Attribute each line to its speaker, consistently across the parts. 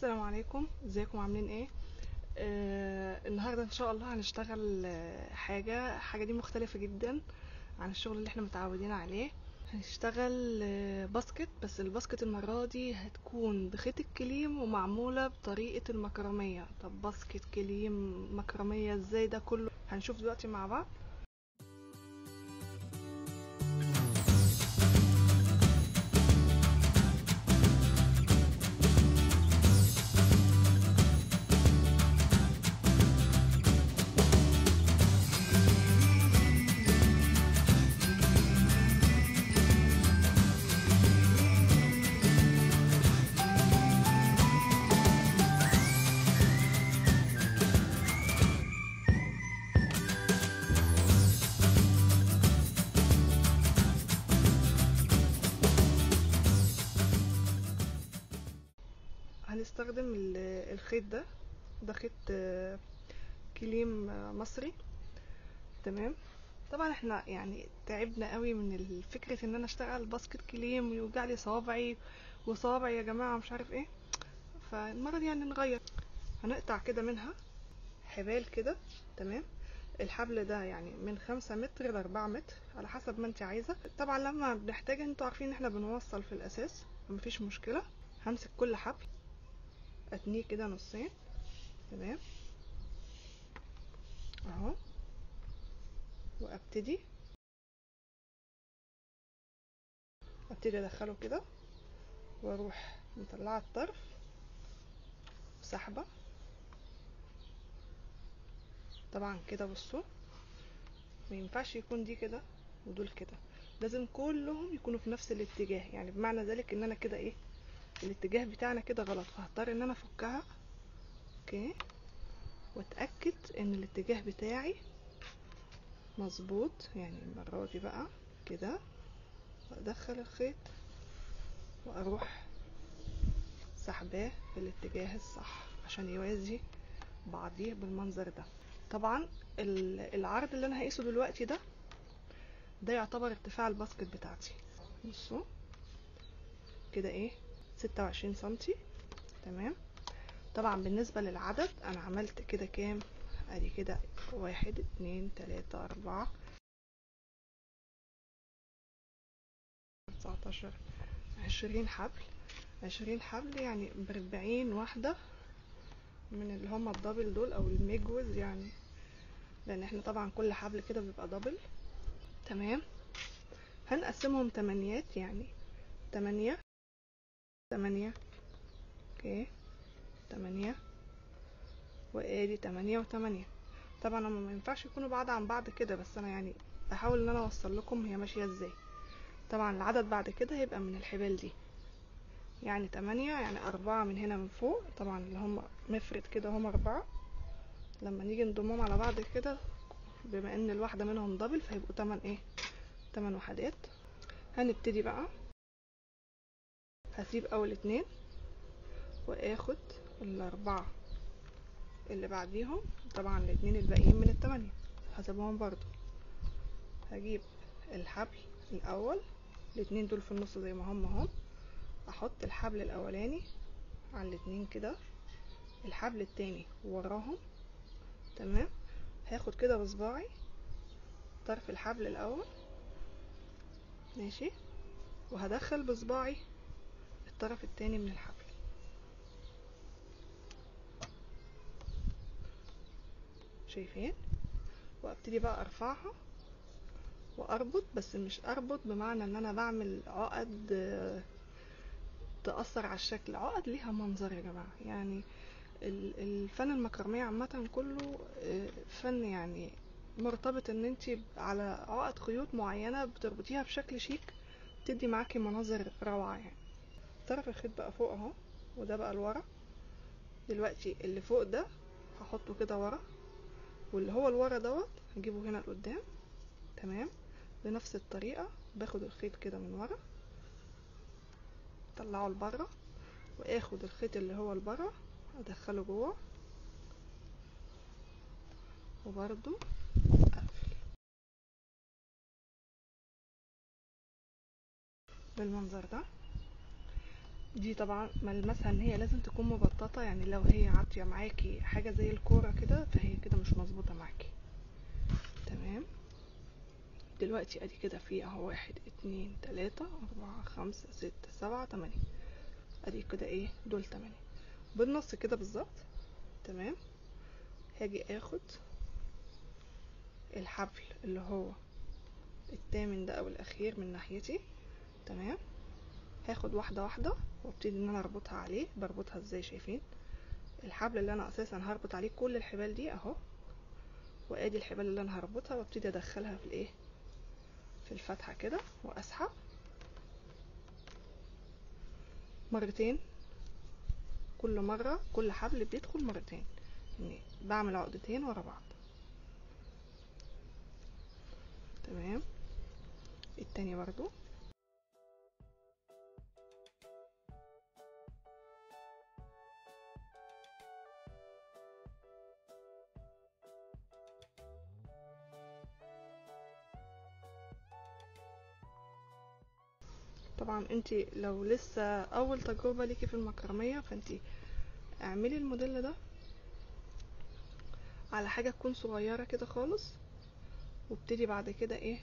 Speaker 1: السلام عليكم ازيكم عاملين ايه آه النهارده ان شاء الله هنشتغل آه، حاجه حاجه دي مختلفه جدا عن الشغل اللي احنا متعودين عليه هنشتغل آه، باسكت بس الباسكت المره دي هتكون بخيط الكليم ومعموله بطريقه المكرميه طب باسكت كليم مكرميه ازاي ده كله هنشوف دلوقتي مع بعض هنستخدم ال- الخيط ده ده خيط آه، كليم آه، مصري تمام طبعا احنا يعني تعبنا قوي من ال- فكرة ان انا اشتغل باسكت كليم ويوجع لي صوابعي وصوابعي يا جماعة مش عارف ايه فالمرة دي يعني نغير هنقطع كده منها حبال كده تمام الحبل ده يعني من خمسة متر لأربعة متر على حسب ما انت عايزة طبعا لما بنحتاج انتوا عارفين ان احنا بنوصل في الاساس مفيش مشكلة همسك كل حبل اتنيه كده نصين تمام اهو وابتدي ابتدي ادخله كده واروح مطلعه الطرف وسحبه طبعا كده بصوا ما ينفعش يكون دي كده ودول كده لازم كلهم يكونوا في نفس الاتجاه يعني بمعنى ذلك ان انا كده ايه الاتجاه بتاعنا كده غلط فهضطر ان انا افكها اوكي واتاكد ان الاتجاه بتاعي مظبوط يعني المره دي بقى كده وادخل الخيط واروح سحباه في الاتجاه الصح عشان يوازي بعضيه بالمنظر ده طبعا ال- العرض اللي انا هقيسه دلوقتي ده ده يعتبر ارتفاع الباسكت بتاعتي بصوا كده ايه ستة وعشرين سنتي تمام طبعا بالنسبة للعدد انا عملت كده كام ادي كده واحد اتنين تلاتة اربعة تسعتاشر عشرين حبل عشرين حبل يعني باربعين واحدة من اللي هما الدبل دول او الميجوز يعني لان احنا طبعا كل حبل كده بيبقى دبل تمام هنقسمهم تمانيات يعني تمانية تمانية اوكي تمانية وادي تمانية وتمانية طبعا هما ما ينفعش يكونوا بعاد عن بعض كده بس انا يعني بحاول ان انا اوصل لكم هي ماشية ازاي طبعا العدد بعد كده هيبقى من الحبال دي يعني تمانية يعني أربعة من هنا من فوق طبعا اللي هم مفرد كده هم أربعة لما نيجي نضمهم على بعض كده بما ان الواحدة منهم دبل فيبقوا تمن ايه تمن وحدات هنبتدي بقى هسيب اول اتنين واخد الاربعة اللي بعديهم طبعا الاتنين الباقيين من التمانية هسيبهم برضو هجيب الحبل الاول الاتنين دول في النص زي ما هم هم احط الحبل الاولاني على الاتنين كده الحبل التاني وراهم تمام هاخد كده بصباعي طرف الحبل الاول ماشي وهدخل بصباعي الطرف التاني من الحبل شايفين وابتدي بقى ارفعها واربط بس مش اربط بمعنى ان انا بعمل عقد آه، تأثر على الشكل عقد ليها منظر يا جماعة يعني ال- الفن المكرمية عامة كله آه، فن يعني مرتبط ان انت على عقد خيوط معينة بتربطيها بشكل شيك تدي معاكي مناظر روعة يعني طرف الخيط بقى فوق اهو وده بقى لورا دلوقتي اللي فوق ده هحطه كده ورا واللي هو لورا دوت هجيبه هنا لقدام تمام بنفس الطريقة باخد الخيط كده من ورا اطلعه لبره واخد الخيط اللي هو لبره ادخله جوه وبرضو اقفل بالمنظر ده دي طبعا ملمسها ان هي لازم تكون مبططة يعني لو هي عاطية معاكي حاجة زي الكورة كده فهي كده مش مظبوطة معاكي تمام دلوقتي ادي كده في اهو واحد اتنين تلاتة اربعة خمسة ستة سبعة تمانية ادي كده ايه دول تمانية بالنص كده بالظبط تمام هاجي اخد الحبل اللي هو التامن ده او الاخير من ناحيتي تمام هاخد واحدة واحدة وابتدي ان انا اربطها عليه بربطها ازاي شايفين الحبل اللي انا اساسا هربط عليه كل الحبال دي اهو وادي الحبال اللي انا هربطها وابتدي ادخلها في الايه في الفتحة كده واسحب مرتين كل مرة كل حبل بيدخل مرتين يعني بعمل عقدتين ورا بعض تمام التاني برضو طبعا انت لو لسه اول تجربة ليكي في المكرمية فانت اعملي الموديل ده على حاجة تكون صغيرة كده خالص وابتدي بعد كده ايه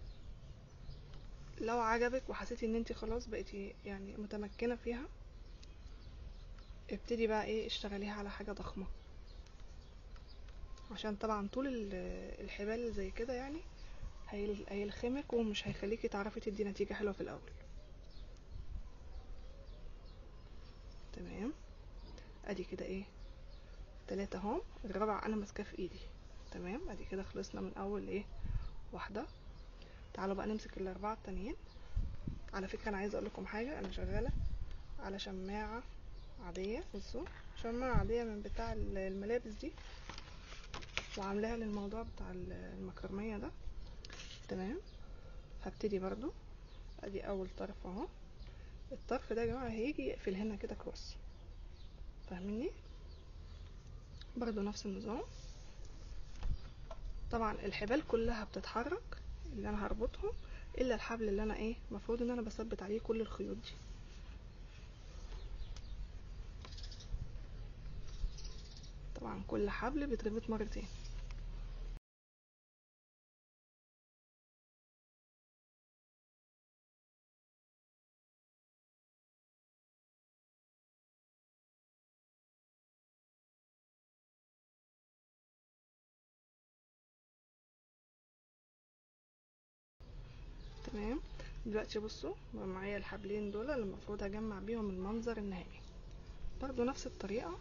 Speaker 1: لو عجبك وحسيتي ان انت خلاص بقيتي يعني متمكنة فيها ابتدي بقى ايه اشتغليها على حاجة ضخمة عشان طبعا طول ال- الحبال اللي زي كده يعني هيل- هيلخمك ومش هيخليكي تعرفي تدي نتيجة حلوة في الاول تمام ادي كده ايه تلاتة اهم الرابع انا ماسكاه في ايدي تمام ادي كده خلصنا من اول ايه واحدة تعالوا بقى نمسك الاربعة التانيين على فكرة انا عايزة اقول لكم حاجة انا شغالة على شماعة عادية بصوا شماعة عادية من بتاع ال- الملابس دي وعاملاها للموضوع بتاع ال- المكرمية ده تمام هبتدي برضو ادي اول طرف اهو الطرف ده يا جماعة هيجي يقفل هنا كده كروس فاهميني برضو نفس النظام طبعا الحبال كلها بتتحرك اللي انا هربطهم الا الحبل اللي انا ايه المفروض ان انا بثبت عليه كل الخيوط دي طبعا كل حبل بيتربط مرتين تمام دلوقتي بصوا بقى معايا الحبلين دول اللي المفروض اجمع بيهم المنظر النهائي برضو نفس الطريقة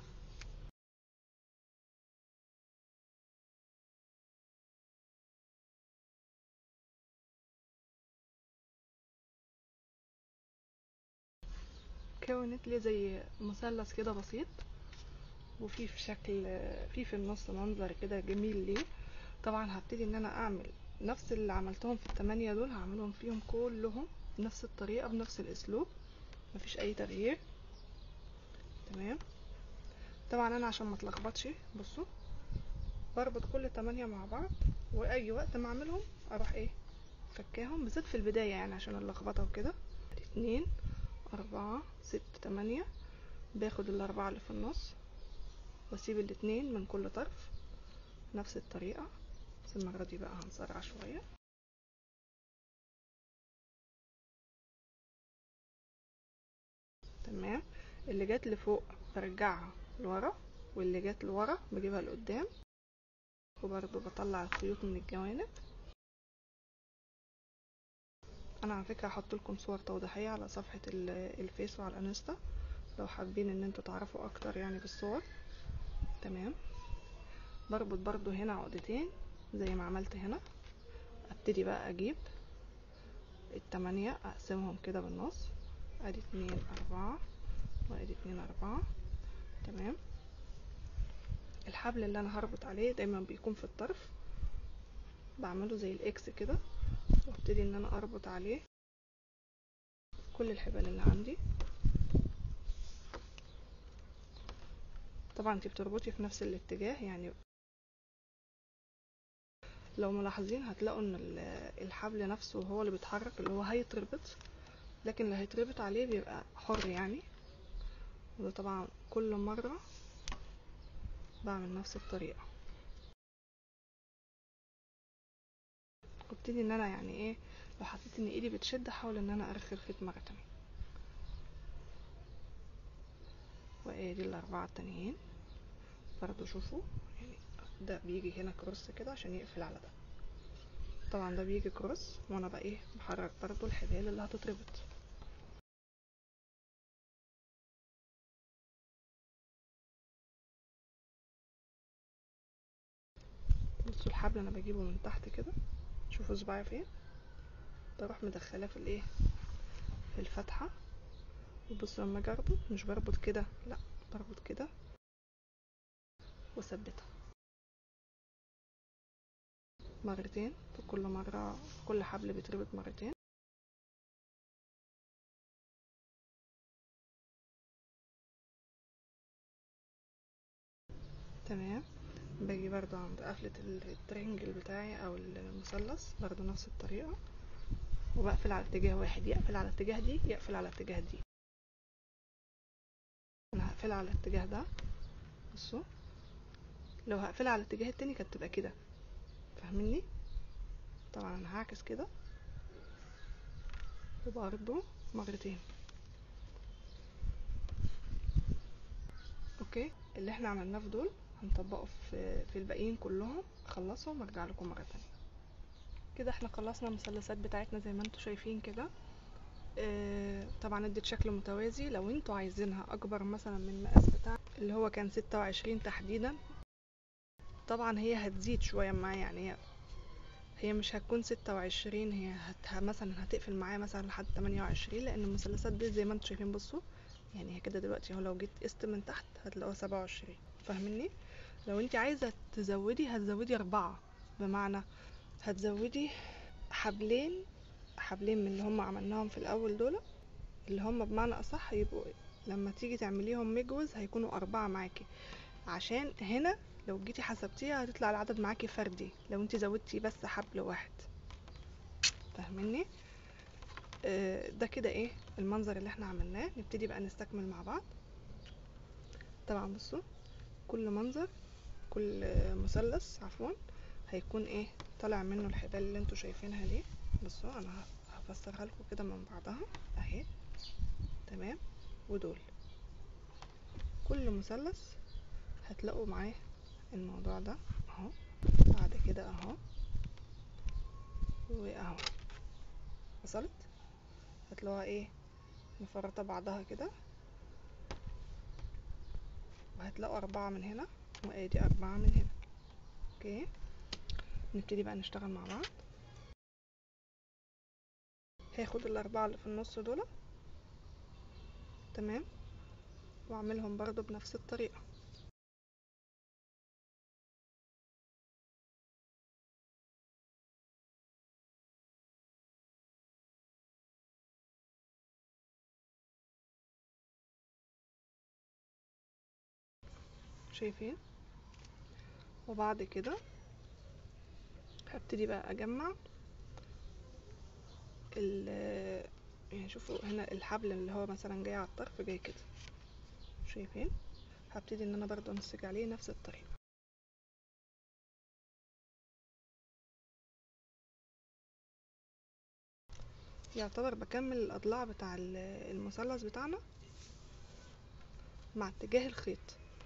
Speaker 1: كونت لي زي مثلث كده بسيط وفي في شكل في في النص منظر كده جميل ليه طبعا هبتدي ان انا اعمل نفس اللي عملتهم في التمانية دول هعملهم فيهم كلهم بنفس الطريقة بنفس الاسلوب مفيش اي تغيير تمام طبعا انا عشان ما اتلخبطش بصوا بربط كل تمانية مع بعض واي وقت ما اعملهم اروح ايه فكاهم بالذات في البداية يعني عشان اللخبطة وكده اتنين اربعة ستة تمانية باخد الاربعة اللي في النص واسيب الاتنين من كل طرف نفس الطريقة بس المرة دي بقى هنسرع شوية تمام اللي جات لفوق برجعها لورا واللي جات لورا بجيبها لقدام وبرضه بطلع الخيوط من الجوانب انا على فكره هحط لكم صور توضيحيه على صفحه ال- الفيس وعلى الانستا لو حابين ان انتوا تعرفوا اكتر يعني بالصور تمام بربط برضو هنا عقدتين زي ما عملت هنا ابتدي بقى اجيب التمانية اقسمهم كده بالنص ادي اتنين اربعة وادي اتنين اربعة تمام الحبل اللي انا هربط عليه دايما بيكون في الطرف بعمله زي الاكس كده وابتدي ان انا اربط عليه كل الحبال اللي عندي طبعا انتي بتربطي في نفس الاتجاه يعني لو ملاحظين هتلاقوا ان ال- الحبل نفسه هو اللي بيتحرك اللي هو هيتربط لكن اللي هيتربط عليه بيبقى حر يعني وده طبعا كل مرة بعمل نفس الطريقة وابتدي ان انا يعني ايه لو حسيت ان ايدي بتشد احاول ان انا ارخي الخيط مرة تانية وادي الاربعة التانيين برضو شوفوا يعني ده بيجي هنا كروس كده عشان يقفل على ده طبعا ده بيجي كروس وانا بقى ايه بحرك برضو الحبال اللي هتتربط بصوا الحبل انا بجيبه من تحت كده شوفوا صباعي فين بروح مدخلاه في الايه في الفتحة وبصوا لما اجي اربط مش بربط كده لا بربط كده واثبتها مرتين في كل مرة كل حبل بيتربط مرتين تمام باجي برضو عند قفلة الترينجل بتاعي او المثلث برضو نفس الطريقة وبقفل على اتجاه واحد يقفل على الاتجاه دي يقفل على الاتجاه دي انا هقفل على الاتجاه ده بصوا لو هقفلها على الاتجاه التاني كانت تبقى كده فاهميني طبعا انا هعكس كده وبرضو مرتين اوكي اللي احنا عملناه في دول هنطبقه في في الباقيين كلهم اخلصهم وارجع لكم مره تانية كده احنا خلصنا المثلثات بتاعتنا زي ما انتوا شايفين كده اه طبعا ادت شكل متوازي لو انتوا عايزينها اكبر مثلا من المقاس بتاع اللي هو كان ستة وعشرين تحديدا طبعا هي هتزيد شويه معايا يعني هي هي مش هتكون ستة وعشرين هي هت... مثلا هتقفل معايا مثلا لحد تمانية وعشرين لان المثلثات دي زي ما انتوا شايفين بصوا يعني هي كده دلوقتي اهو لو جيت قست من تحت هتلاقوها سبعة وعشرين فاهميني لو انت عايزة تزودي هتزودي اربعة بمعنى هتزودي حبلين حبلين من اللي هم عملناهم في الاول دول اللي هم بمعنى اصح يبقوا لما تيجي تعمليهم مجوز هيكونوا اربعة معاكي عشان هنا لو جيتي حسبتيها هتطلع العدد معاكي فردي لو انت زودتي بس حبل واحد فاهميني آه ده كده ايه المنظر اللي احنا عملناه نبتدي بقى نستكمل مع بعض طبعا بصوا كل منظر كل مثلث عفوا هيكون ايه طالع منه الحبال اللي انتوا شايفينها دي بصوا انا هفسرها لكم كده من بعضها اهي تمام ودول كل مثلث هتلاقوا معاه الموضوع ده اهو بعد كده اهو واهو وصلت هتلاقوها ايه مفرطة بعضها كده وهتلاقوا أربعة من هنا وادي أربعة من هنا اوكي نبتدي بقى نشتغل مع بعض هاخد الأربعة اللي في النص دول تمام واعملهم برضو بنفس الطريقة شايفين وبعد كده هبتدي بقى اجمع ال يعني شوفوا هنا الحبل اللي هو مثلا جاي على الطرف جاي كده شايفين هبتدي ان انا برضو انسج عليه نفس الطريقة يعتبر بكمل الاضلاع بتاع المثلث بتاعنا مع اتجاه الخيط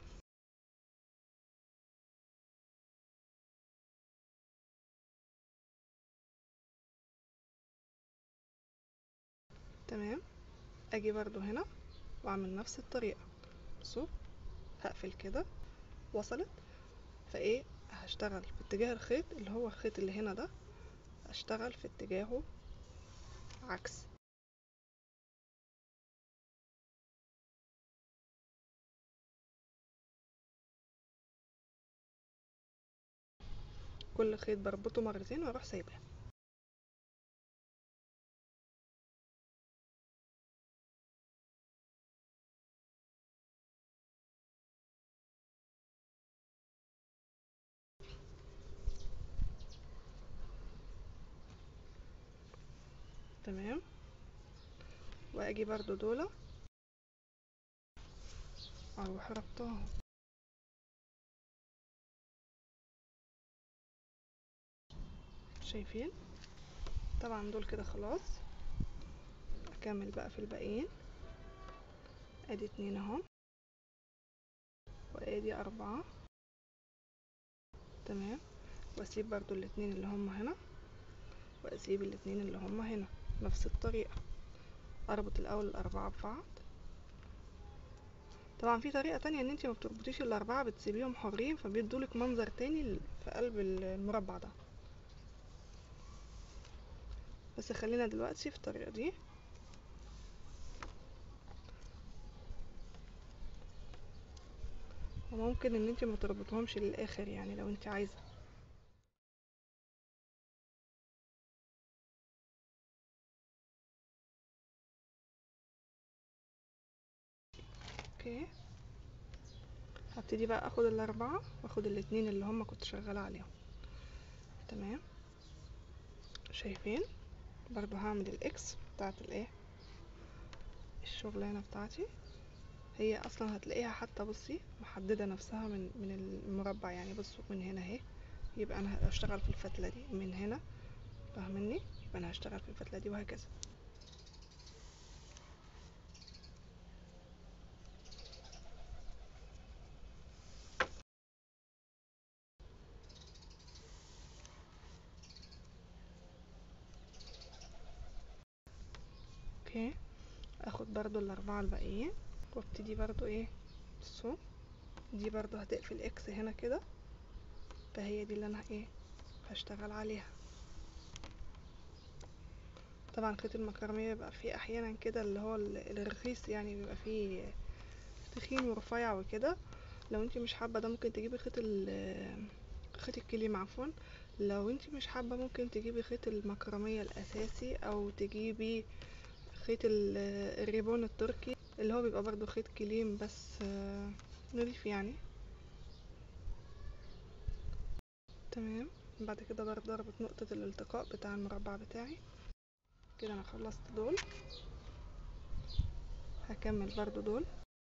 Speaker 1: تمام اجي برضو هنا واعمل نفس الطريقة بصوا هقفل كده وصلت فايه هشتغل في اتجاه الخيط اللي هو الخيط اللي هنا ده هشتغل في اتجاهه عكس كل خيط بربطه مرتين واروح سايباه تمام واجي برضو دولة اروح ربطاهم شايفين طبعا دول كده خلاص اكمل بقى في الباقيين ادي اتنين اهو وادي اربعة تمام واسيب برضو الاتنين اللي هم هنا واسيب الاتنين اللي هم هنا نفس الطريقة اربط الاول الاربعة ببعض طبعا في طريقة تانية ان انتي ما بتربطيش الاربعة بتسيبيهم حرين فبيدولك منظر تاني في قلب المربع ده بس خلينا دلوقتي في الطريقة دي وممكن ان انتي ما تربطهمش للاخر يعني لو انتي عايزة اوكي هبتدي بقى اخد الاربعة واخد الاتنين اللي هما كنت شغالة عليهم تمام شايفين برضو هعمل الاكس بتاعت الايه الشغلانة بتاعتي هي اصلا هتلاقيها حتى بصي محددة نفسها من من المربع يعني بصوا من هنا اهي يبقى انا هشتغل في الفتلة دي من هنا فاهمني يبقى انا هشتغل في الفتلة دي وهكذا اوكي اخد برضو الاربعة الباقيين وابتدي برضو ايه بصوا دي برضو هتقفل اكس هنا كده فهي دي اللي انا ايه هشتغل عليها طبعا خيط المكرمية بيبقى فيه احيانا كده اللي هو الرخيص يعني بيبقى فيه تخين ورفيع وكده لو انتي مش حابة ده ممكن تجيبي خيط خيط الكليم عفوا لو انتي مش حابة ممكن تجيبي خيط المكرمية الاساسي او تجيبي خيط الريبون التركي اللي هو بيبقى برضو خيط كليم بس نضيف يعني تمام بعد كده برضو اربط نقطة الالتقاء بتاع المربع بتاعي كده انا خلصت دول هكمل برضو دول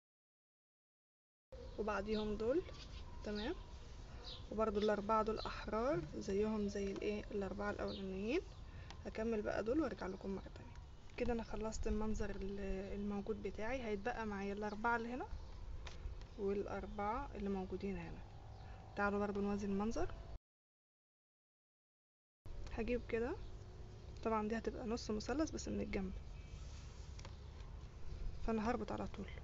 Speaker 1: وبعديهم دول تمام وبرضو الاربعة دول احرار زيهم زي الايه الاربعة الاولانيين هكمل بقى دول وارجع لكم مرة تانية كده انا خلصت المنظر الموجود بتاعي هيتبقى معايا الاربعة اللي هنا والاربعة اللي موجودين هنا تعالوا برضو نوازي المنظر هجيب كده طبعا دي هتبقى نص مثلث بس من الجنب فانا هربط على طول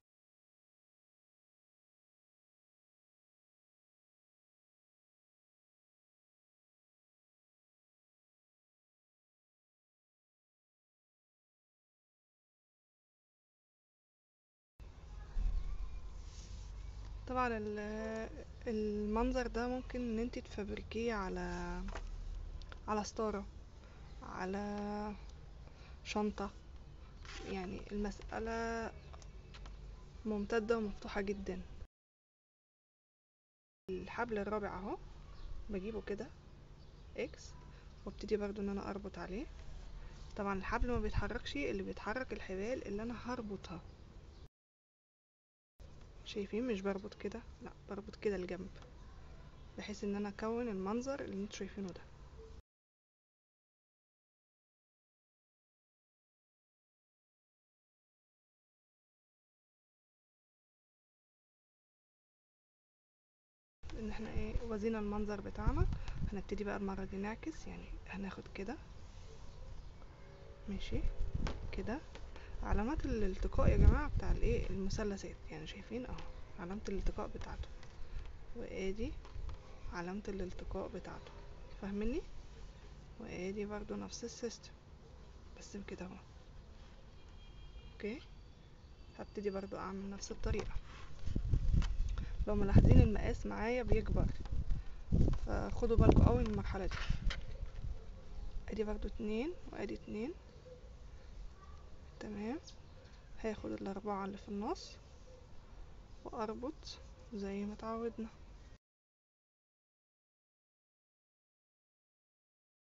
Speaker 1: طبعا المنظر ده ممكن ان انت تفبركيه على على ستارة على شنطة يعني المسألة ممتدة ومفتوحة جدا الحبل الرابع اهو بجيبه كده اكس وابتدي برضو ان انا اربط عليه طبعا الحبل ما بيتحركش اللي بيتحرك الحبال اللي انا هربطها شايفين مش بربط كده لا بربط كده الجنب بحيث ان انا اكون المنظر اللي انتوا شايفينه ده ان احنا ايه وزينا المنظر بتاعنا هنبتدي بقى المرة دي نعكس يعني هناخد كده ماشي كده علامات الالتقاء يا جماعة بتاع الايه المثلثات يعني شايفين اهو علامة الالتقاء بتاعته وادي علامة الالتقاء بتاعته فاهمني وادي برضو نفس السيستم بس كده اهو اوكي هبتدي برضو اعمل نفس الطريقة لو ملاحظين المقاس معايا بيكبر فخدوا بالكم قوي من المرحلة دي ادي برضو اتنين وادي اتنين تمام هاخد الاربعة اللي في النص واربط زي ما اتعودنا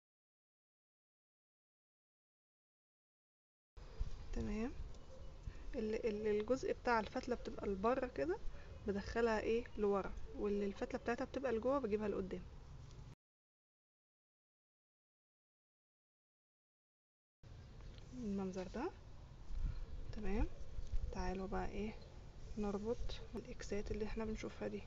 Speaker 1: تمام ال- ال- الجزء بتاع الفتله بتبقى لبره كده بدخلها ايه لورا واللي الفتله بتاعتها بتبقى لجوه بجيبها لقدام المنظر ده تمام تعالوا بقى ايه نربط الاكسات اللي احنا بنشوفها دي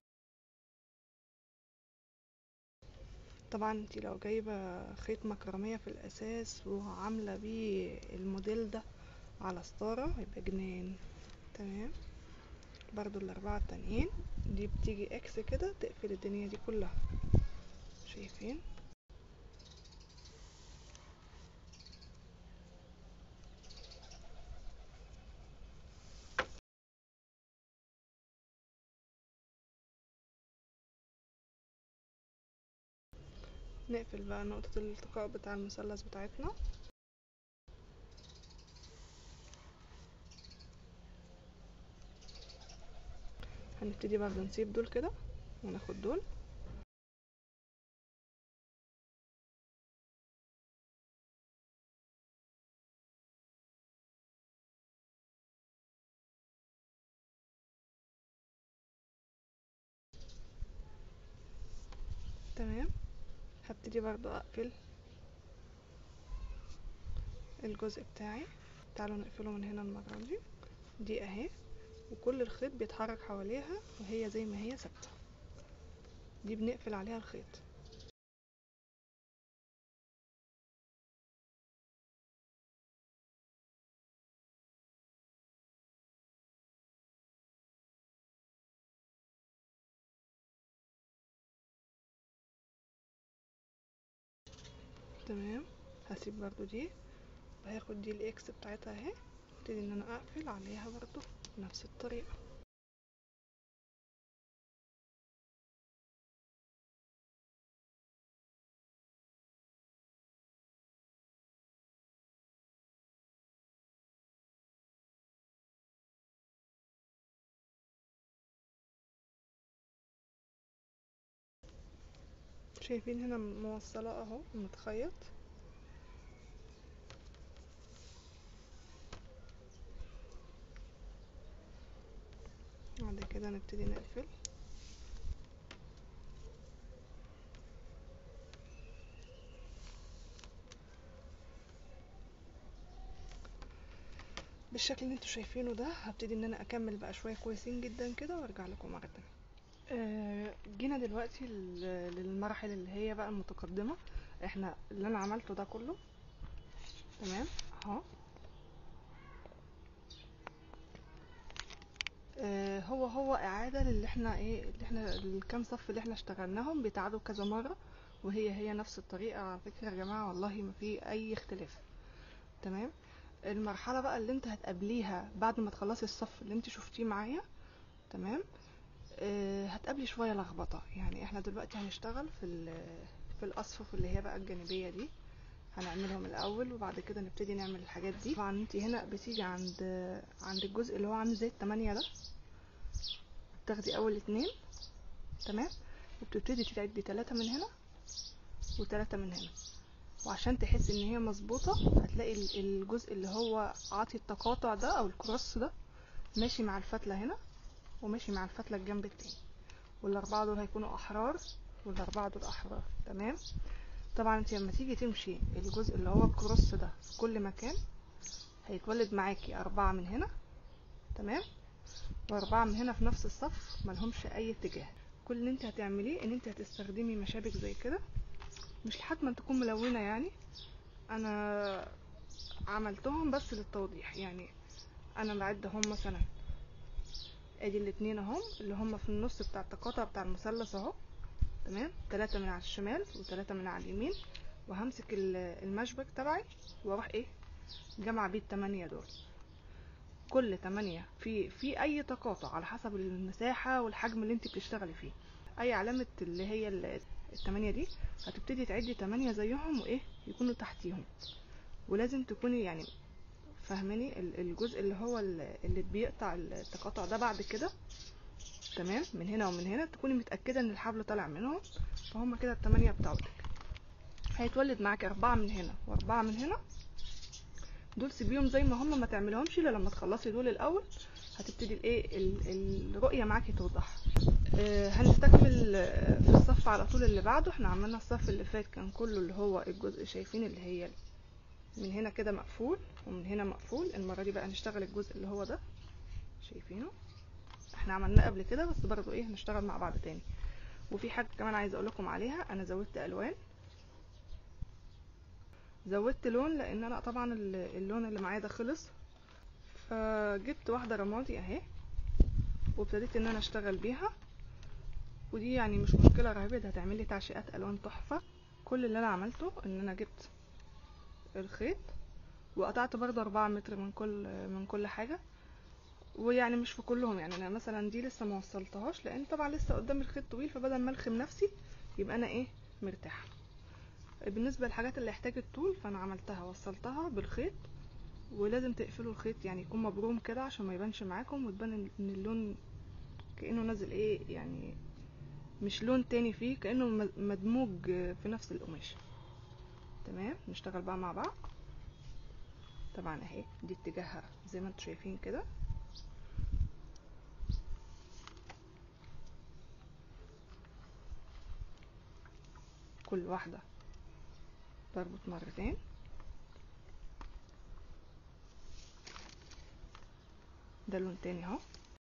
Speaker 1: طبعا انتي لو جايبة خيط مكرمية في الاساس وعاملة بيه الموديل ده على ستارة هيبقى جنان تمام برضو الاربعة التانيين دي بتيجي اكس كده تقفل الدنيا دي كلها شايفين نقفل بقى نقطة الالتقاء بتاع المثلث بتاعتنا هنبتدي برضه نسيب دول كده وناخد دول تمام هبتدي برضو اقفل الجزء بتاعي تعالوا نقفله من هنا المرة دي دي اهي وكل الخيط بيتحرك حواليها وهي زي ما هي ثابتة دي بنقفل عليها الخيط تمام هسيب برضو دي وهاخد دي الاكس بتاعتها اهي ابتدي ان انا اقفل عليها برضو بنفس الطريقة شايفين هنا موصلة اهو متخيط بعد كده نبتدي نقفل بالشكل اللي انتوا شايفينه ده هبتدي ان انا اكمل بقى شويه كويسين جدا كده وارجع لكم مره تانية آه، جينا دلوقتي لل- للمراحل اللي هي بقى المتقدمه احنا اللي انا عملته ده كله تمام اهو آه، هو هو اعاده للي احنا ايه اللي احنا الكام صف اللي احنا اشتغلناهم بيتعادوا كذا مره وهي هي نفس الطريقه على فكره يا جماعه والله ما في اي اختلاف تمام المرحله بقى اللي انت هتقابليها بعد ما تخلصي الصف اللي انت شفتيه معايا تمام آه، هتقابلي شويه لخبطه يعني احنا دلوقتي هنشتغل في ال- في الاصفف اللي هي بقى الجانبيه دي هنعملهم الاول وبعد كده نبتدي نعمل الحاجات دي طبعا انت هنا بتيجي عند عند الجزء اللي هو عامل زي التمانية ده بتاخدي اول اتنين تمام وبتبتدي تعدي تلاتة من هنا وتلاتة من هنا وعشان تحس ان هي مظبوطة هتلاقي ال- الجزء اللي هو عاطي التقاطع ده او الكروس ده ماشي مع الفتلة هنا وماشي مع الفتلة الجنب التاني والاربعة دول هيكونوا احرار والاربعة دول احرار تمام طبعا انت لما تيجي تمشي الجزء اللي هو الكروس ده في كل مكان هيتولد معاكي اربعة من هنا تمام واربعة من هنا في نفس الصف ملهمش اي اتجاه كل اللي انت هتعمليه ان انت هتستخدمي مشابك زي كده مش لحد ما تكون ملونة يعني انا عملتهم بس للتوضيح يعني انا بعد هم مثلا ادي الاتنين اهم اللي هم في النص بتاع التقاطع بتاع المثلث اهو تمام تلاتة من على الشمال وتلاتة من على اليمين وهمسك ال- المشبك تبعي واروح ايه جمع بيه التمانية دول كل تمانية في في اي تقاطع على حسب المساحة والحجم اللي انت بتشتغلي فيه اي علامة اللي هي ال- التمانية دي هتبتدي تعدي تمانية زيهم وايه يكونوا تحتيهم ولازم تكوني يعني فاهماني ال- الجزء اللي هو ال- اللي بيقطع التقاطع ده بعد كده تمام من هنا ومن هنا تكوني متأكدة ان الحبل طالع منهم فهم كده التمانية بتاعتك هيتولد معاك أربعة من هنا وأربعة من هنا دول سيبيهم زي ما هم ما تعملهمش الا لما تخلصي دول الاول هتبتدي الايه ال- الرؤيه معاكي توضح آه، هنستكمل آه، في الصف على طول اللي بعده احنا عملنا الصف اللي فات كان كله اللي هو الجزء شايفين اللي هي من هنا كده مقفول ومن هنا مقفول المره دي بقى نشتغل الجزء اللي هو ده شايفينه احنا عملناه قبل كده بس برضو ايه هنشتغل مع بعض تاني وفي حاجه كمان عايزه اقول لكم عليها انا زودت الوان زودت لون لان انا طبعا ال- اللون اللي معايا ده خلص فجبت واحده رمادي اهي وابتديت ان انا اشتغل بيها ودي يعني مش مشكله رهيبه ده هتعمل لي تعشيقات الوان تحفه كل اللي انا عملته ان انا جبت الخيط وقطعت برضه أربعة متر من كل من كل حاجة ويعني مش في كلهم يعني انا مثلا دي لسه ما وصلتهاش لان طبعا لسه قدام الخيط طويل فبدل ما الخم نفسي يبقى انا ايه مرتاحه بالنسبه للحاجات اللي احتاجت طول فانا عملتها وصلتها بالخيط ولازم تقفلوا الخيط يعني يكون مبروم كده عشان ما يبانش معاكم وتبان ان اللون كانه نازل ايه يعني مش لون تاني فيه كانه م- مدموج في نفس القماش تمام نشتغل بقى مع بعض طبعا اهي دي اتجاهها زي ما انتم شايفين كده كل واحدة بربط مرتين ده لون تاني اهو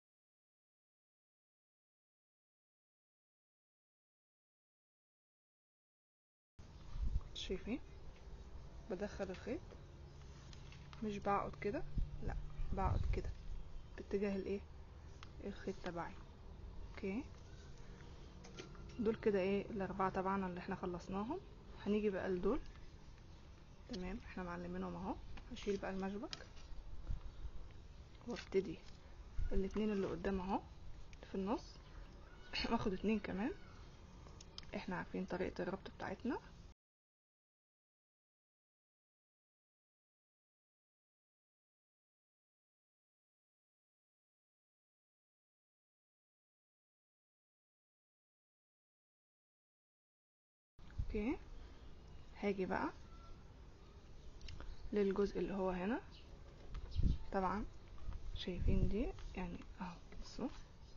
Speaker 1: شايفين بدخل الخيط مش بقعد كده لا بقعد كده باتجاه الايه الخيط تبعي اوكي دول كده ايه الاربعه طبعا اللي احنا خلصناهم هنيجي بقى لدول تمام احنا معلمينهم اهو هشيل بقى المشبك وابتدي الاتنين اللي قدام اهو في النص واخد اتنين كمان احنا عارفين طريقه الربط بتاعتنا اوكي هاجي بقى للجزء اللي هو هنا طبعا شايفين دي يعني اهو بصوا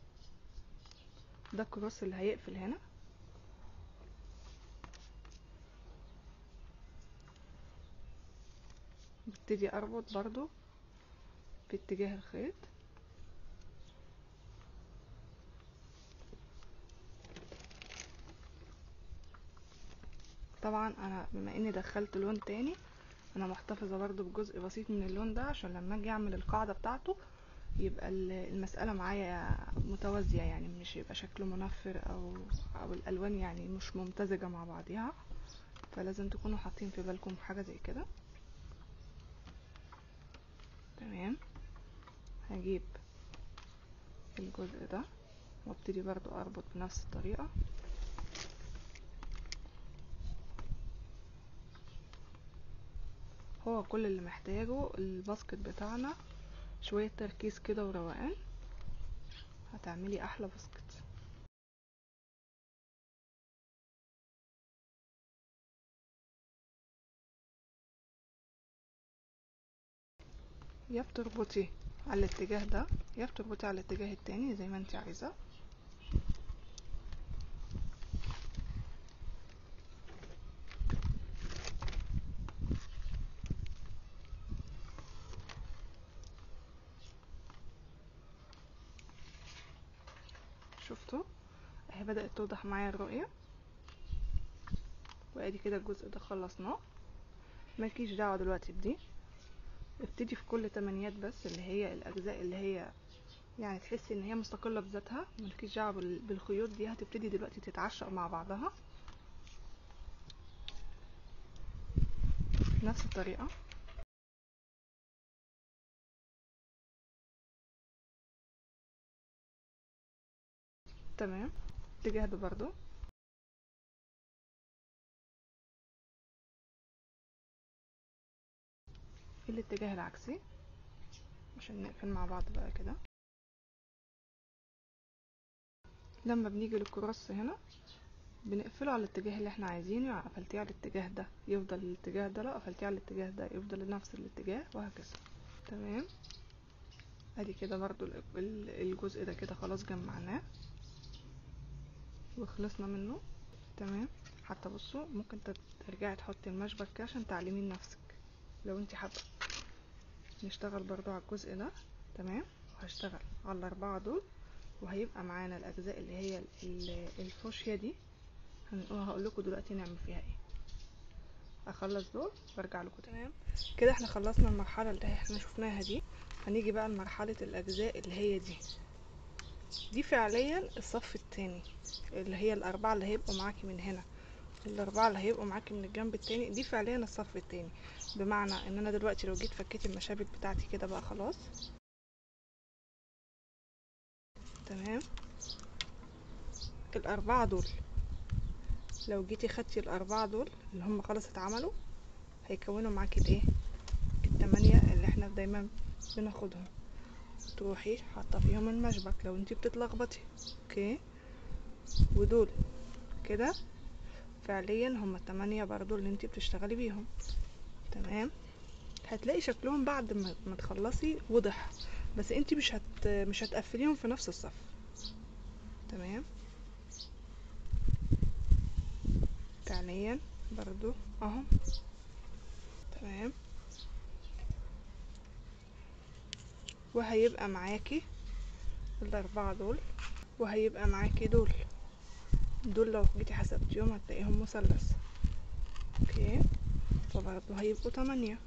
Speaker 1: ده الكروس اللي هيقفل هنا ببتدي اربط برضو باتجاه الخيط طبعا انا بما اني دخلت لون تاني انا محتفظه برضو بجزء بسيط من اللون ده عشان لما اجي اعمل القاعده بتاعته يبقى ال- المساله معايا متوازيه يعني مش يبقى شكله منفر او او الالوان يعني مش ممتزجه مع بعضيها فلازم تكونوا حاطين في بالكم حاجه زي كده تمام هجيب الجزء ده وابتدي برضو اربط بنفس الطريقه هو كل اللي محتاجه الباسكت بتاعنا شوية تركيز كده وروقان هتعملي احلى باسكت يا بتربطي على الاتجاه ده يا بتربطي على الاتجاه التاني زي ما انت عايزة شفتوا اهي بدأت توضح معايا الرؤية وادي كده الجزء ده خلصناه مالكيش دعوة دلوقتي بدي ابتدي في كل تمانيات بس اللي هي الاجزاء اللي هي يعني تحسي ان هي مستقلة بذاتها مالكيش دعوة بال- بالخيوط دي هتبتدي دلوقتي تتعشق مع بعضها نفس الطريقة تمام الاتجاه ده برضو الاتجاه العكسي عشان نقفل مع بعض بقى كده لما بنيجي للكروس هنا بنقفله على الاتجاه اللي احنا عايزينه يعني قفلتيه على الاتجاه ده يفضل الاتجاه ده لو قفلتيه على الاتجاه ده يفضل نفس الاتجاه وهكذا تمام ادي كده برضو ال- ال- الجزء ده كده خلاص جمعناه وخلصنا منه تمام حتى بصوا ممكن تت- ترجعي تحطي المشبك كده عشان تعلمي لنفسك لو انت حابه نشتغل برضو على الجزء ده تمام وهشتغل على الاربعه دول وهيبقى معانا الاجزاء اللي هي ال- الفوشيا دي هقول لكم دلوقتي نعمل فيها ايه اخلص دول وارجع لكم تمام كده احنا خلصنا المرحله اللي احنا شفناها دي هنيجي بقى لمرحله الاجزاء اللي هي دي دي فعليا الصف التاني اللي هي الاربعه اللي هيبقوا معاكي من هنا الاربعه اللي هيبقوا معاكي من الجنب التاني دي فعليا الصف التاني بمعنى ان انا دلوقتي لو جيت فكيت المشابك بتاعتي كده بقى خلاص تمام الاربعه دول لو جيتي خدتي الاربعه دول اللي هم خلاص اتعملوا هيكونوا معاكي الايه التمانية اللي احنا دايما بناخدهم تروحي حاطه فيهم المشبك لو انتي بتتلخبطي اوكي ودول كده فعليا هم التمانية برضو اللي انتي بتشتغلي بيهم تمام هتلاقي شكلهم بعد ما ما تخلصي وضح بس انتي مش هت مش هتقفليهم في نفس الصف تمام فعليا برضو اهو تمام وهيبقى معاكي الاربعة دول وهيبقى معاكي دول دول لو جيتي حسبتيهم هتلاقيهم مثلث اوكي فبرضه هيبقوا تمانية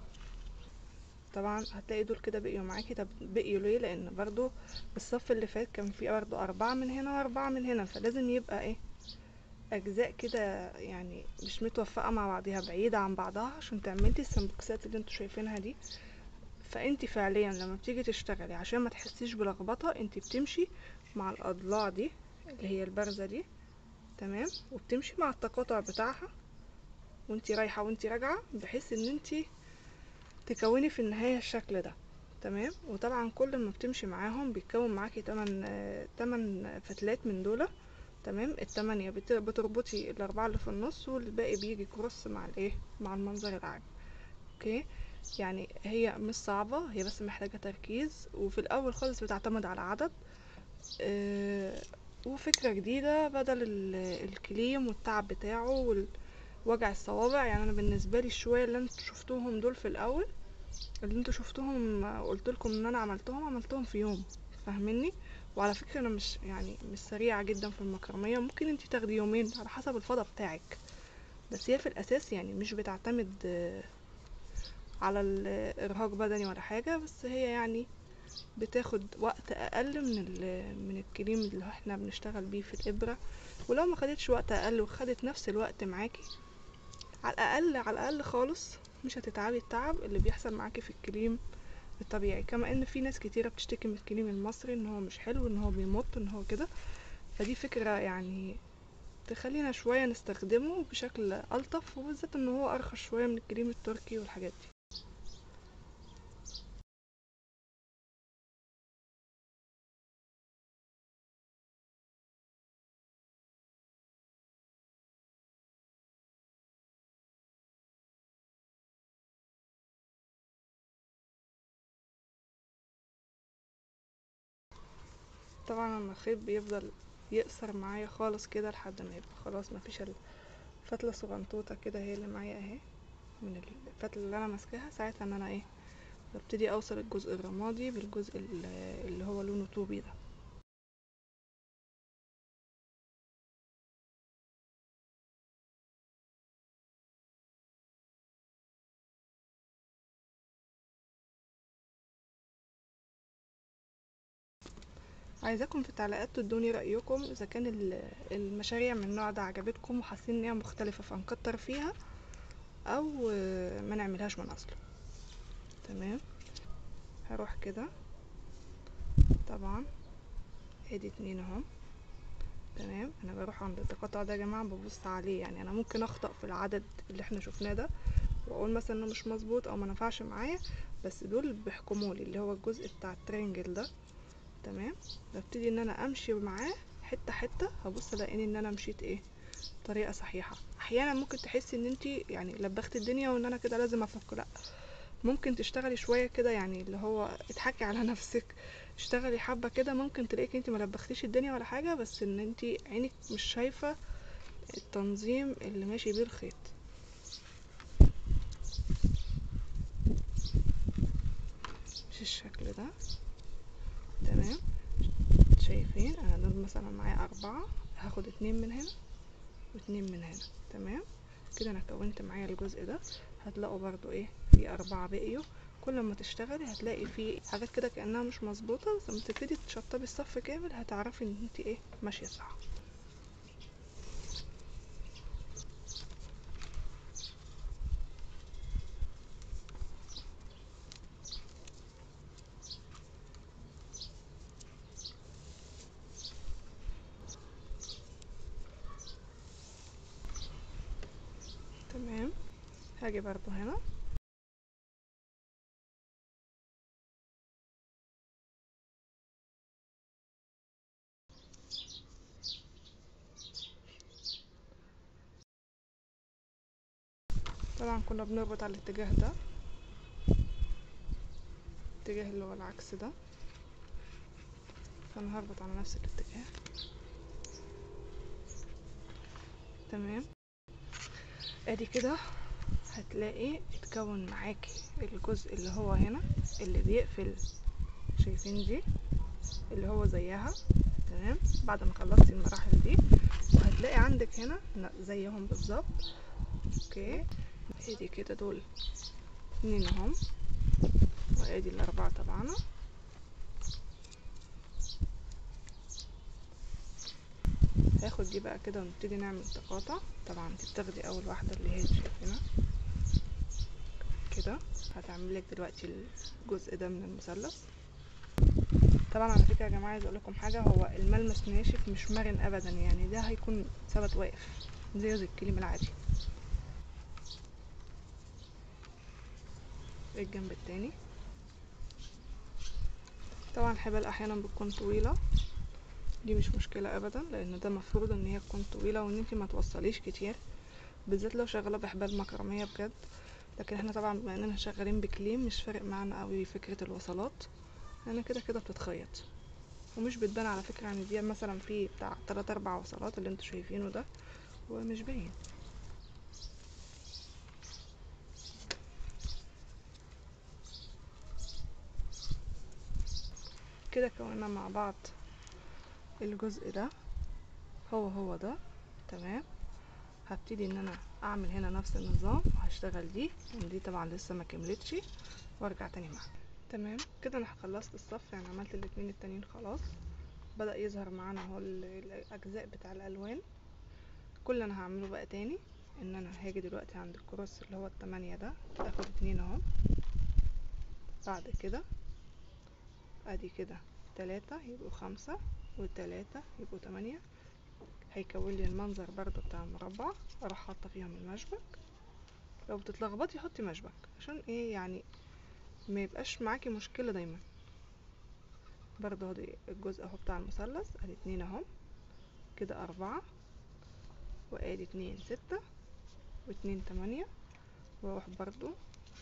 Speaker 1: طبعا هتلاقي دول كده بقيوا معاكي طب بقيوا ليه لان برضو الصف اللي فات كان فيه برضو اربعة من هنا واربعة من هنا فلازم يبقى ايه اجزاء كده يعني مش متوفقة مع بعضها بعيدة عن بعضها عشان تعملي السمبوكسات اللي انتوا شايفينها دي فانت فعليا لما بتيجي تشتغلي عشان ما تحسيش بلخبطة انت بتمشي مع الاضلاع دي اللي هي البارزة دي تمام وبتمشي مع التقاطع بتاعها وانت رايحة وانت راجعة بحيث ان انت تكوني في النهاية الشكل ده تمام وطبعا كل ما بتمشي معاهم بيتكون معاكي تمن آه، تمن فتلات من دول تمام التمانية بت- بتربطي الأربعة اللي في النص والباقي بيجي كروس مع الايه مع المنظر العام اوكي يعني هي مش صعبة هي بس محتاجة تركيز وفي الأول خالص بتعتمد على عدد آه، وفكرة جديدة بدل ال- الكليم والتعب بتاعه ووجع الصوابع يعني أنا بالنسبة لي الشوية اللي انتوا شفتوهم دول في الأول اللي انتوا شفتوهم قلت لكم ان انا عملتهم عملتهم في يوم فاهميني وعلى فكرة انا مش يعني مش سريعة جدا في المكرمية ممكن انتي تاخدي يومين على حسب الفضا بتاعك بس هي في الاساس يعني مش بتعتمد آه، على الارهاق بدني ولا حاجة بس هي يعني بتاخد وقت اقل من ال- من الكريم اللي احنا بنشتغل بيه في الابرة ولو ما خدتش وقت اقل وخدت نفس الوقت معاكي على الاقل على الاقل خالص مش هتتعبي التعب اللي بيحصل معاكي في الكريم الطبيعي كما ان في ناس كتيرة بتشتكي من الكريم المصري ان هو مش حلو ان هو بيمط ان هو كده فدي فكرة يعني تخلينا شوية نستخدمه بشكل ألطف وبالذات ان هو أرخص شوية من الكريم التركي والحاجات دي طبعا لما الخيط بيفضل يقصر معايا خالص كده لحد ما يبقى خلاص مفيش ال- فتلة صغنطوطة كده هي اللي معايا اهي من الفتلة اللي انا ماسكاها ساعتها ان انا ايه ببتدي اوصل الجزء الرمادي بالجزء ال- اللي هو لونه طوبي ده عايزاكم في التعليقات تدوني رأيكم اذا كان ال- المشاريع من النوع ده عجبتكم وحاسين ان هي مختلفة فنكتر فيها او آه، ما نعملهاش من اصله تمام هروح كده طبعا ادي اتنين اهم تمام انا بروح عند التقاطع ده يا جماعه ببص عليه يعني انا ممكن اخطأ في العدد اللي احنا شفناه ده واقول مثلا انه مش مظبوط او ما نفعش معايا بس دول بيحكمولي اللي هو الجزء بتاع الترينجل ده تمام ببتدي ان انا امشي معاه حته حته هبص الاقيني ان انا مشيت ايه طريقه صحيحه احيانا ممكن تحسي ان انت يعني لبخت الدنيا وان انا كده لازم افك لا ممكن تشتغلي شويه كده يعني اللي هو اضحكي على نفسك اشتغلي حبه كده ممكن تلاقيك انت ما لبختيش الدنيا ولا حاجه بس ان انت عينك مش شايفه التنظيم اللي ماشي بيه الخيط مش الشكل ده تمام شايفين انا دول مثلا معايا اربعة هاخد اتنين من هنا واتنين من هنا تمام كده انا كونت معايا الجزء ده هتلاقوا برضو ايه في اربعة بقيوا كل ما تشتغلي هتلاقي في حاجات كده كانها مش مظبوطه بس لما تبتدي تشطبي الصف كامل هتعرفي ان انت ايه ماشيه صح تمام هاجي برضو هنا طبعا كنا بنربط على الاتجاه ده الاتجاه اللي هو العكس ده فانا هربط على نفس الاتجاه تمام ادي كده هتلاقي اتكون معاكي الجزء اللي هو هنا اللي بيقفل شايفين دي اللي هو زيها تمام بعد ما خلصتي المراحل دي وهتلاقي عندك هنا زيهم بالظبط اوكي ادي كده دول اتنين اهم وادي الاربعة طبعا هاخد دي بقى كده ونبتدي نعمل تقاطع طبعا انت بتاخدي اول واحدة اللي هي شايفينها كده هتعملك دلوقتي الجزء ده من المثلث طبعا على فكرة يا جماعة عايز اقول لكم حاجة هو الملمس ناشف مش مرن ابدا يعني ده هيكون ثبت واقف زيه زي الكليم العادي الجنب التاني طبعا الحبال احيانا بتكون طويلة دي مش مشكلة ابدا لان ده مفروض ان هي تكون طويلة وان انتي ما توصليش كتير بالذات لو شغالة بحبال مكرمية بجد لكن احنا طبعا بما اننا شغالين بكليم مش فارق معانا قوي فكرة الوصلات لان كده كده بتتخيط ومش بتبان على فكرة يعني دي مثلا في بتاع تلات اربع وصلات اللي انتوا شايفينه ده ومش باين كده كونا مع بعض الجزء ده هو هو ده تمام هبتدي ان انا اعمل هنا نفس النظام وهشتغل دي ودي طبعا لسه ما كملتش وارجع تاني معاكم تمام كده انا خلصت الصف يعني عملت الاتنين التانيين خلاص بدأ يظهر معانا اهو الاجزاء بتاع الالوان كل اللي انا هعمله بقى تاني ان انا هاجي دلوقتي عند الكروس اللي هو التمانية ده اخد اتنين اهو بعد كده ادي كده تلاتة يبقوا خمسة وتلاتة يبقوا تمانية هيكون لي المنظر برضو بتاع المربع اروح حاطه فيهم المشبك لو بتتلخبطي حطي مشبك عشان ايه يعني ما يبقاش معاكي مشكله دايما برضو اهو الجزء اهو بتاع المثلث ادي اتنين اهو كده اربعة وادي اتنين ستة واتنين تمانية واروح برضو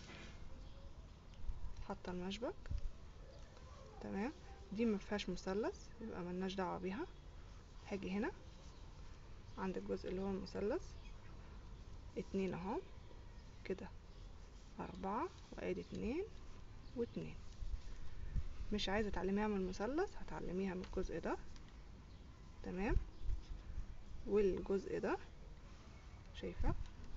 Speaker 1: حاطه المشبك تمام دي ما فيهاش مثلث يبقى ملناش دعوه بيها هاجي هنا عند الجزء اللي هو المثلث اتنين اهو كده اربعة وادي اتنين واتنين مش عايزة تعلميها من المثلث هتعلميها من الجزء ده تمام والجزء ده شايفة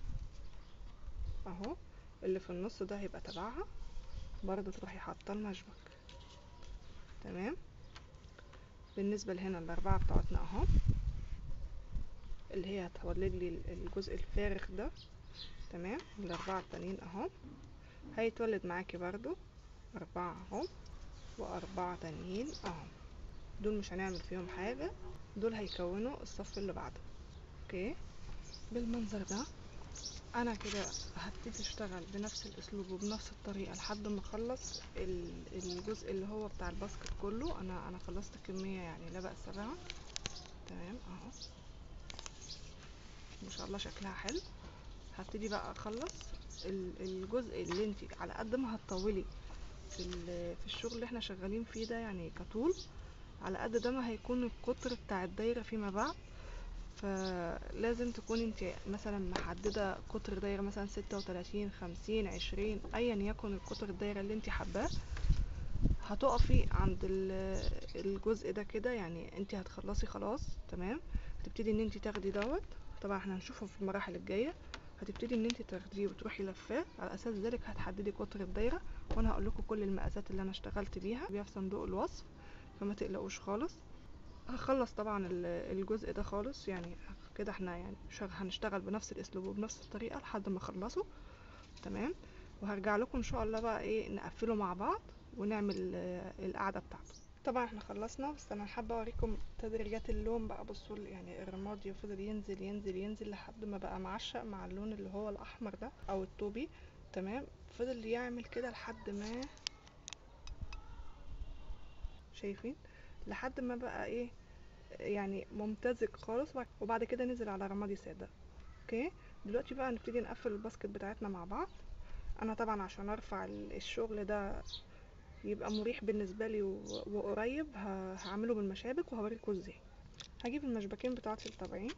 Speaker 1: اهو اللي في النص ده هيبقى تبعها برضو تروحي حاطه المشبك تمام بالنسبة لهنا الاربعة بتوعتنا اهو اللي هي هتولد لي الجزء الفارغ ده تمام الاربعة التانيين اهو هيتولد معاكي برضو اربعة اهو واربعة تانيين اهو دول مش هنعمل فيهم حاجة دول هيكونوا الصف اللي بعده اوكي بالمنظر ده انا كده هبتدي اشتغل بنفس الاسلوب وبنفس الطريقه لحد ما اخلص الجزء اللي هو بتاع الباسكت كله انا انا خلصت كميه يعني لا باس بها تمام اهو ما شاء الله شكلها حلو هبتدي بقى اخلص ال- الجزء اللي انت على قد ما هتطولي في ال- في الشغل اللي احنا شغالين فيه ده يعني كطول على قد ده ما هيكون القطر بتاع الدايرة فيما بعد فلازم تكون انت مثلا محددة قطر دايرة مثلا ستة وتلاتين خمسين عشرين ايا يكن القطر الدايرة اللي انت حباه هتقفي عند ال- الجزء ده كده يعني انت هتخلصي خلاص تمام هتبتدي ان انت تاخدي دوت طبعا احنا هنشوفه في المراحل الجاية هتبتدي ان انت تاخديه وتروحي لفاه على اساس ذلك هتحددي قطر الدايرة وانا هقول لكم كل المقاسات اللي انا اشتغلت بيها بيها في صندوق الوصف فما تقلقوش خالص هخلص طبعا ال- الجزء ده خالص يعني كده احنا يعني شغ- هنشتغل بنفس الاسلوب وبنفس الطريقة لحد ما اخلصه تمام وهرجع لكم ان شاء الله بقى ايه نقفله مع بعض ونعمل آه، القعدة بتاعته طبعا احنا خلصنا بس انا حابة اوريكم تدريجات اللون بقى بصوا يعني الرمادي فضل ينزل ينزل ينزل لحد ما بقى معشق مع اللون اللي هو الاحمر ده او الطوبي تمام فضل يعمل كده لحد ما شايفين لحد ما بقى ايه يعني ممتزج خالص وبعد- وبعد كده نزل على رمادي سادة اوكي دلوقتي بقى نبتدي نقفل الباسكت بتاعتنا مع بعض انا طبعا عشان ارفع ال- الشغل ده يبقى مريح بالنسبه لي و- وقريب ه- هعمله بالمشابك وهوريكم ازاي هجيب المشبكين بتاعتي الطبيعيين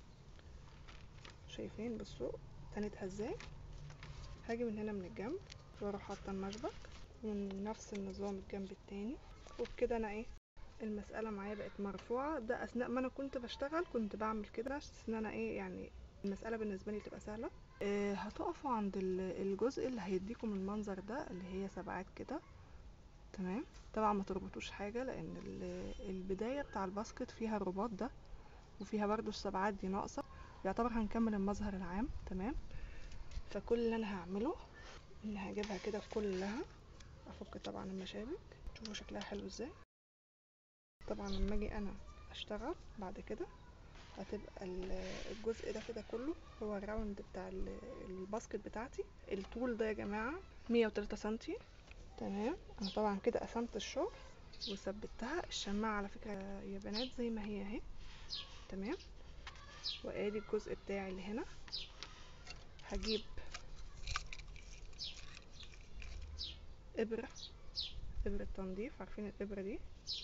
Speaker 1: شايفين بصوا تنتها ازاي هاجي من هنا من الجنب واروح حاطه المشبك من نفس النظام الجنب التاني وبكده انا ايه المسألة معايا بقت مرفوعة ده أثناء ما أنا كنت بشتغل كنت بعمل كده بس إن أنا إيه يعني المسألة بالنسبة لي تبقى سهلة آه هتقفوا عند ال- الجزء اللي هيديكم المنظر ده اللي هي سبعات كده تمام طبعا ما تربطوش حاجة لأن ال- البداية بتاع الباسكت فيها الرباط ده وفيها برضو السبعات دي ناقصة يعتبر هنكمل المظهر العام تمام فكل اللي أنا هعمله إن هجيبها كده كلها أفك طبعا المشابك شوفوا شكلها حلو ازاي طبعا لما اجي انا اشتغل بعد كده هتبقى ال- الجزء ده كده كله هو الراوند بتاع ال- الباسكت بتاعتي الطول ده يا جماعة 103 سنتي تمام انا طبعا كده قسمت الشغل وثبتها الشماعة على فكرة يا بنات زي ما هي اهي تمام وادي الجزء بتاعي اللي هنا هجيب ابرة ابرة تنظيف عارفين الابرة دي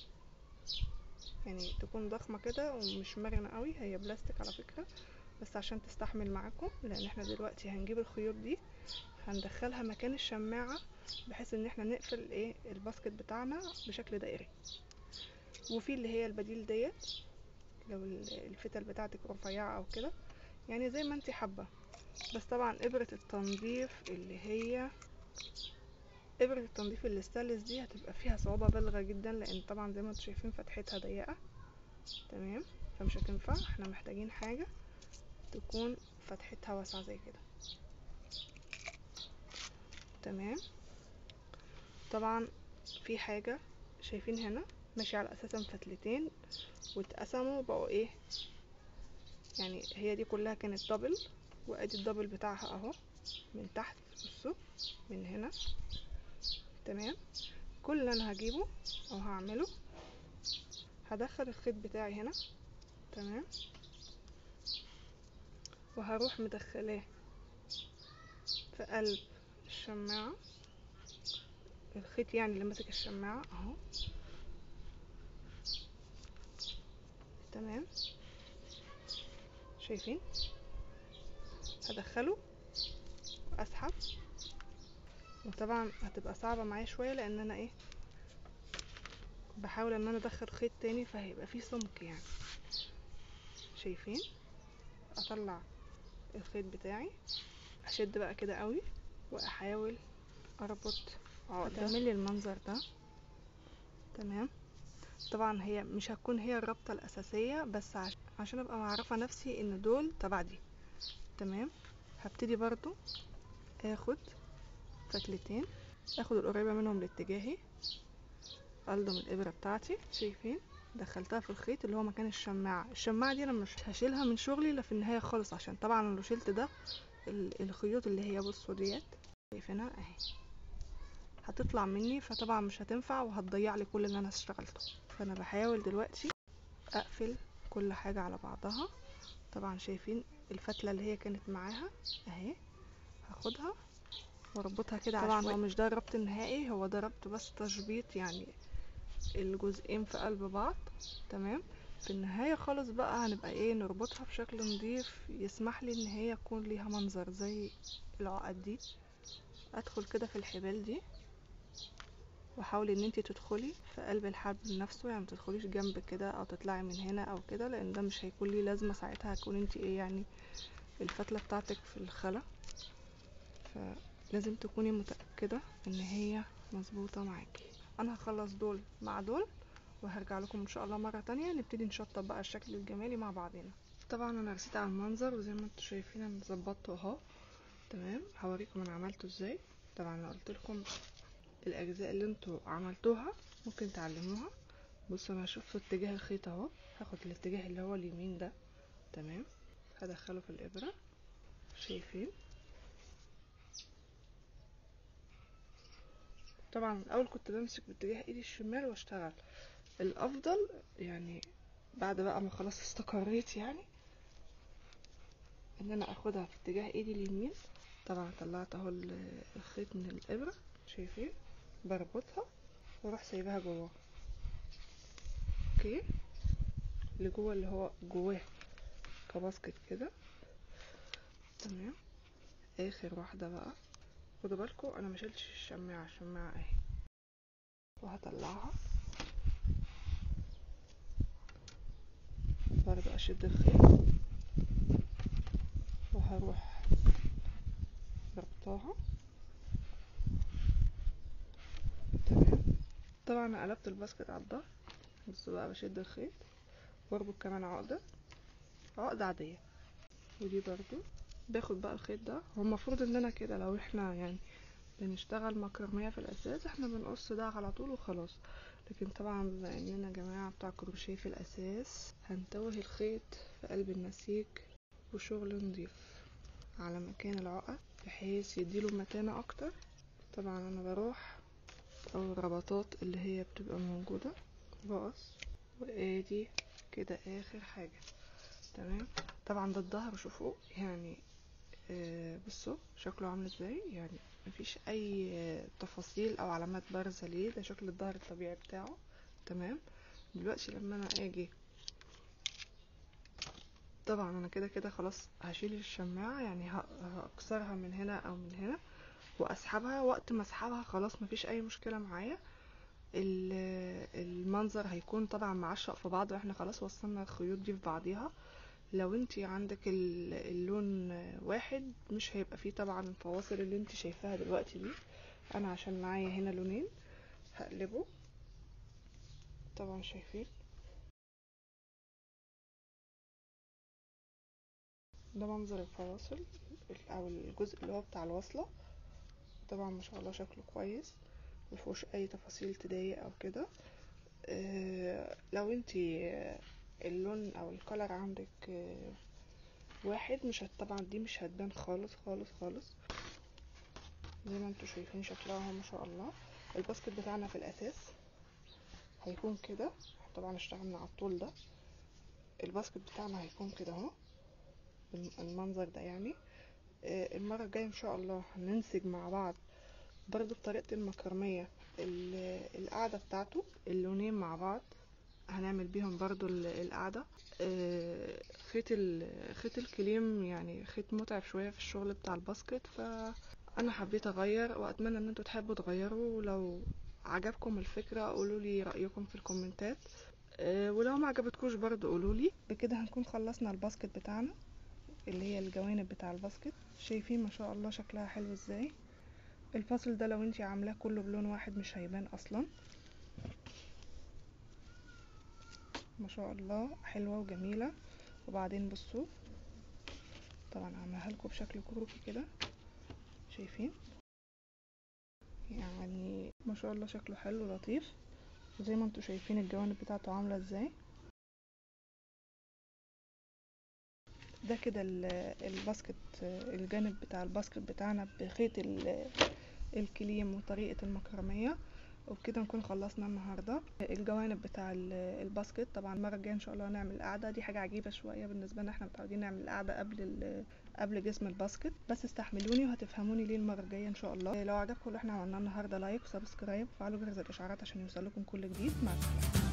Speaker 1: يعني تكون ضخمة كده ومش مرنة قوي هي بلاستيك على فكرة بس عشان تستحمل معاكم لان احنا دلوقتي هنجيب الخيوط دي هندخلها مكان الشماعة بحيث ان احنا نقفل ايه الباسكت بتاعنا بشكل دائري وفي اللي هي البديل ديت لو ال- الفتل بتاعتك رفيعة او كده يعني زي ما انت حابة بس طبعا ابرة التنظيف اللي هي ابرة التنظيف الستانلس دي هتبقى فيها صعوبة بالغة جدا لان طبعا زي ما انتم شايفين فتحتها ضيقة تمام فمش هتنفع احنا محتاجين حاجة تكون فتحتها واسعة زي كده تمام طبعا في حاجة شايفين هنا ماشي على اساسا فتلتين واتقسموا بقوا ايه يعني هي دي كلها كانت دبل وادي الدبل بتاعها اهو من تحت بصوا من هنا تمام كل اللي انا هجيبه او هعمله هدخل الخيط بتاعي هنا تمام وهروح مدخلاه في قلب الشماعة الخيط يعني اللي ماسك الشماعة اهو تمام شايفين هدخله واسحب وطبعا هتبقى صعبة معايا شوية لان انا ايه بحاول ان انا ادخل خيط تاني فهيبقى فيه سمك يعني شايفين اطلع الخيط بتاعي اشد بقى كده قوي واحاول اربط عقدة تعمل لي المنظر ده تمام طبعا هي مش هتكون هي الرابطة الاساسية بس عش... عشان ابقى معرفة نفسي ان دول تبع دي تمام هبتدي برضو اخد فتلتين اخد القريبة منهم لاتجاهي الضم الابرة بتاعتي شايفين دخلتها في الخيط اللي هو مكان الشماعة الشماعة دي انا مش هشيلها من شغلي الا في النهاية خالص عشان طبعا لو شلت ده ال- الخيوط اللي هي بصوا ديت شايفينها اهي هتطلع مني فطبعا مش هتنفع وهتضيع لي كل اللي انا اشتغلته فانا بحاول دلوقتي اقفل كل حاجة على بعضها طبعا شايفين الفتلة اللي هي كانت معاها اهي هاخدها واربطها كده طبعا هو مش ده الربط النهائي هو ده ربط بس تشبيط يعني الجزئين في قلب بعض تمام في النهاية خالص بقى هنبقى ايه نربطها بشكل نظيف يسمح لي ان هي يكون ليها منظر زي العقد دي ادخل كده في الحبال دي وحاولي ان انتي تدخلي في قلب الحبل نفسه يعني متدخليش جنب كده او تطلعي من هنا او كده لان ده مش هيكون ليه لازمة ساعتها هتكون انتي ايه يعني الفتلة بتاعتك في الخلا فلازم تكوني متأكدة ان هي مظبوطة معاكي انا هخلص دول مع دول وهرجع لكم ان شاء الله مرة تانية نبتدي نشطب بقى الشكل الجمالي مع بعضنا طبعا انا رسيت على المنظر وزي ما انتم شايفين انا ظبطته اهو تمام هوريكم انا عملته ازاي طبعا انا قلت لكم الاجزاء اللي انتوا عملتوها ممكن تعلموها بصوا انا شفت اتجاه الخيط اهو هاخد الاتجاه اللي هو اليمين ده تمام هدخله في الابره شايفين طبعا الاول كنت بمسك باتجاه ايدي الشمال واشتغل الافضل يعني بعد بقى ما خلاص استقريت يعني ان انا اخدها في اتجاه ايدي اليمين طبعا طلعت اهو الخيط من الابره شايفين بربطها واروح سايباها جوه اوكي اللي جوه اللي هو جواه كباسكت كده تمام اخر واحده بقى خدوا بالكم انا ما شلتش الشماعه الشماعه اهي وهطلعها برضه اشد الخيط وهروح ربطاها تمام طبعا انا قلبت الباسكت على الظهر بصوا بقى بشد الخيط واربط كمان عقده عقده عاديه ودي برضو باخد بقى الخيط ده هو المفروض ان انا كده لو احنا يعني بنشتغل مكرمية في الاساس احنا بنقص ده على طول وخلاص لكن طبعا بما اننا جماعة بتاع كروشيه في الاساس هنتوه الخيط في قلب النسيج وشغل نضيف على مكان العقد بحيث يديله متانة اكتر طبعا انا بروح او الربطات اللي هي بتبقى موجودة بقص وادي كده اخر حاجة تمام طبعا ده الظهر شوفوا يعني آه بصوا شكله عامل ازاي يعني مفيش اي آه تفاصيل او علامات بارزة ليه ده شكل الظهر الطبيعي بتاعه تمام دلوقتي لما انا اجي طبعا انا كده كده خلاص هشيل الشماعة يعني هكسرها من هنا او من هنا واسحبها وقت ما اسحبها خلاص مفيش اي مشكلة معايا المنظر هيكون طبعا معشق في بعض واحنا خلاص وصلنا الخيوط دي في بعضيها لو انتي عندك اللون واحد مش هيبقى فيه طبعا الفواصل اللي انتي شايفاها دلوقتي دي انا عشان معايا هنا لونين هقلبه طبعا شايفين ده منظر الفواصل او الجزء اللي هو بتاع الوصلة طبعا ما شاء الله شكله كويس مفيهوش اي تفاصيل تضايق او كده اه لو انتي اللون او الكلر عندك اه واحد مش هت طبعا دي مش هتبان خالص خالص خالص زي ما انتوا شايفين شكلها اهو ما شاء الله الباسكت بتاعنا في الاساس هيكون كده طبعا اشتغلنا على الطول ده الباسكت بتاعنا هيكون كده اهو المنظر ده يعني اه المرة الجاية ان شاء الله هننسج مع بعض برضو بطريقة المكرمية القاعدة بتاعته اللونين مع بعض هنعمل بيهم برضو القاعدة خيط خيط الكليم يعني خيط متعب شوية في الشغل بتاع الباسكت فأنا حبيت أغير وأتمنى إن انتوا تحبوا تغيروا ولو عجبكم الفكرة قولوا لي رأيكم في الكومنتات ولو ما عجبتكوش برضو قولوا لي بكده هنكون خلصنا الباسكت بتاعنا اللي هي الجوانب بتاع الباسكت شايفين ما شاء الله شكلها حلو ازاي الفصل ده لو انتي عاملاه كله بلون واحد مش هيبان اصلا ما شاء الله حلوة وجميلة وبعدين بصوا طبعا عاملاها لكم بشكل كروكي كده شايفين يعني ما شاء الله شكله حلو لطيف زي ما انتوا شايفين الجوانب بتاعته عاملة ازاي ده كده الباسكت الجانب بتاع الباسكت بتاعنا بخيط الكليم وطريقة المكرمية وبكده نكون خلصنا النهارده الجوانب بتاع ال- الباسكت طبعا المره الجايه ان شاء الله هنعمل قاعده دي حاجه عجيبه شويه بالنسبه لنا احنا متعودين نعمل قاعده قبل ال- قبل جسم الباسكت بس استحملوني وهتفهموني ليه المره الجايه ان شاء الله لو عجبكم اللي احنا عملناه النهارده لايك وسبسكرايب وفعلوا جرس الاشعارات عشان يوصلكم كل جديد مع السلامه